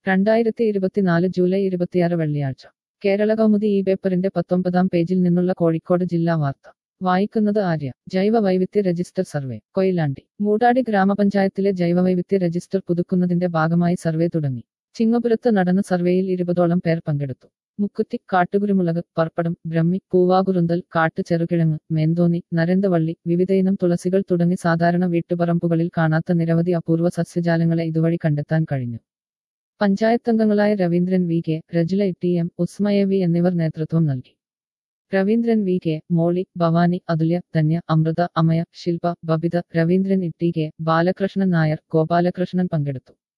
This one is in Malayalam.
രണ്ടായിരത്തി ഇരുപത്തിനാല് ജൂലൈ ഇരുപത്തിയാറ് വെള്ളിയാഴ്ച കേരള കൗമുദി ഈ പേപ്പറിന്റെ പത്തൊമ്പതാം പേജിൽ നിന്നുള്ള കോഴിക്കോട് ജില്ലാ വാർത്ത വായിക്കുന്നത് ആര്യ ജൈവ വൈവിധ്യ രജിസ്റ്റർ സർവേ കൊയിലാണ്ടി മൂടാടി ഗ്രാമപഞ്ചായത്തിലെ ജൈവവൈവിധ്യ രജിസ്റ്റർ പുതുക്കുന്നതിന്റെ ഭാഗമായി സർവേ തുടങ്ങി ചിങ്ങപുരത്ത് നടന്ന സർവേയിൽ ഇരുപതോളം പേർ പങ്കെടുത്തു മുക്കുറ്റി കാട്ടുകുരുമുളക് പർപ്പടം ബ്രഹ്മി പൂവാകുറുന്തൽ കാട്ടു ചെറുകിഴങ്ങ് മേന്തോന്നി നരന്തവള്ളി വിവിധയിനം തുളസികൾ തുടങ്ങി സാധാരണ വീട്ടുപറമ്പുകളിൽ കാണാത്ത നിരവധി അപൂർവ സസ്യജാലങ്ങളെ ഇതുവഴി കണ്ടെത്താൻ കഴിഞ്ഞു പഞ്ചായത്തംഗങ്ങളായ Raveendran V K Rajula T M Usmaya V എന്നിവർ നേതൃത്വം നൽകി Raveendran V K Molly Bhavani Athulya Dhanya Amritha Amaya Shilpa Babitha Raveendran Itty K Balakrishnan Nair Gopalakrishnan പങ്കെടുത്തു